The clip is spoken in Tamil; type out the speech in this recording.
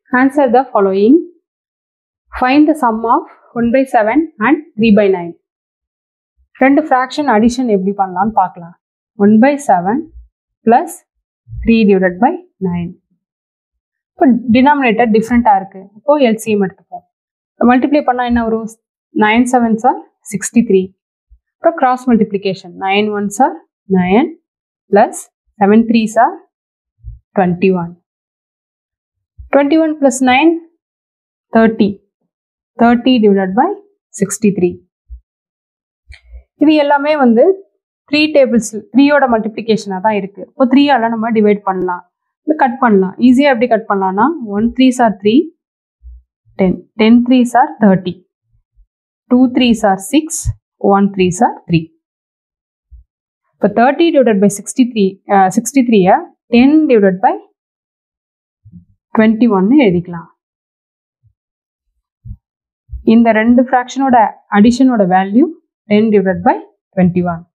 Answer the following. Find the sum of 1 by 7 and 3 by 9. ரெண்டு ஃப்ராக்ஷன் அடிஷன் எப்படி பண்ணலாம்னு பார்க்கலாம் one by seven plus three divide by nine இப்போ டினாமினேட்டர் டிஃப்ரெண்ட்டாக இருக்குது இப்போது எல்சிஎம் எடுத்துப்போம் மல்டிப்ளை பண்ணால் என்ன வரும் நைன் செவன் சார் சிக்ஸ்டி த்ரீ அப்புறம் கிராஸ் மல்டிப்ளிகேஷன் நைன் ஒன் சார் நைன் ப்ளஸ் செவன் த்ரீ சார் twenty one twenty one plus nine thirty thirty divide by sixty three இது எல்லாமே வந்து த்ரீ டேபிள்ஸ் த்ரீயோட மல்டிப்ளிகேஷனாக தான் இருக்குது இப்போ த்ரீயால் நம்ம டிவைட் பண்ணலாம் இல்லை கட் பண்ணலாம் ஈஸியாக எப்படி கட் பண்ணலாம்னா ஒன் த்ரீ சார் த்ரீ டென் டென் த்ரீ சார் தேர்ட்டி டூ த்ரீ சார் சிக்ஸ் ஒன் த்ரீ சார் த்ரீ இப்போ thirty divide by sixty three sixty த்ரீயை டென் டிவைட் பை டுவெண்ட்டி ஒன்னு எழுதிக்கலாம் இந்த ரெண்டு ஃப்ராக்ஷனோட அடிஷனோட value ten divide by twenty one